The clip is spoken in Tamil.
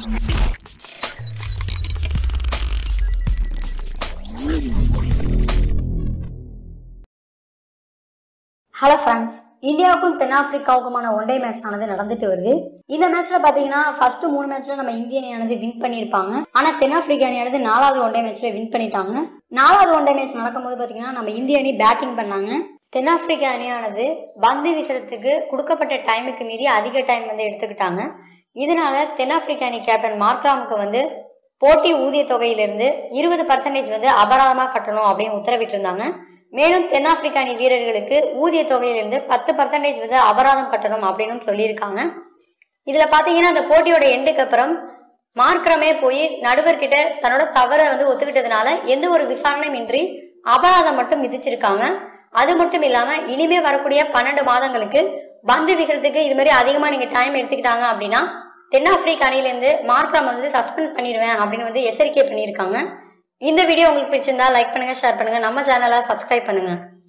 ஹலோ ஃப்ரெண்ட்ஸ் இந்தியாவுக்கும் தென்னாப்பிரிக்காவுக்குமான ஒன் டே மேட்ச் ஆனது நடந்துட்டு வருது இந்த மேட்ச்ல பாத்தீங்கன்னா ஃபர்ஸ்ட் மூணு மேட்ச்ல நம்ம இந்திய அணியானது வின் பண்ணியிருப்பாங்க ஆனா தென்னாப்பிரிக்கா அணியானது நாலாவது ஒன் டே மேட்ச்ல வின் பண்ணிட்டாங்க நாலாவது ஒன் டே மேட்ச் நடக்கும்போது பாத்தீங்கன்னா நம்ம இந்திய அணி பேட்டிங் பண்ணாங்க தென்னாப்பிரிக்கா அணியானது பந்து வீசுறதுக்கு கொடுக்கப்பட்ட டைமுக்கு மீறி அதிக டைம் வந்து எடுத்துக்கிட்டாங்க இதனால தென்னாப்பிரிக்கா அணி கேப்டன் மார்க்ராமுக்கு வந்து போட்டி ஊதிய தொகையிலிருந்து இருபது பர்சன்டேஜ் வந்து அபராதமாக கட்டணும் அப்படின்னு உத்தரவிட்டு இருந்தாங்க மேலும் தென்னாப்பிரிக்க அணி வீரர்களுக்கு ஊதிய தொகையிலிருந்து பத்து பர்சன்டேஜ் வந்து அபராதம் கட்டணும் அப்படின்னு சொல்லியிருக்காங்க இதுல பாத்தீங்கன்னா அந்த போட்டியோட எண்டுக்கு அப்புறம் மார்க்ரமே போய் நடுவர்கிட்ட தன்னோட தவறை வந்து ஒத்துக்கிட்டதுனால எந்த ஒரு விசாரணையும் இன்றி அபராதம் மட்டும் விதிச்சிருக்காங்க அது மட்டும் இல்லாம இனிமே வரக்கூடிய பன்னெண்டு மாதங்களுக்கு பந்து வீசுறதுக்கு இது மாதிரி அதிகமா நீங்க டைம் எடுத்துக்கிட்டாங்க அப்படின்னா தென்னாப்பிரிக்க அணியிலேருந்து மார்க்ரம் வந்து சஸ்பெண்ட் பண்ணிடுவேன் அப்படின்னு வந்து எச்சரிக்கை பண்ணியிருக்காங்க இந்த வீடியோ உங்களுக்கு பிடிச்சிருந்தா லைக் பண்ணுங்க ஷேர் பண்ணுங்க நம்ம சேனலை சப்ஸ்கிரைப் பண்ணுங்க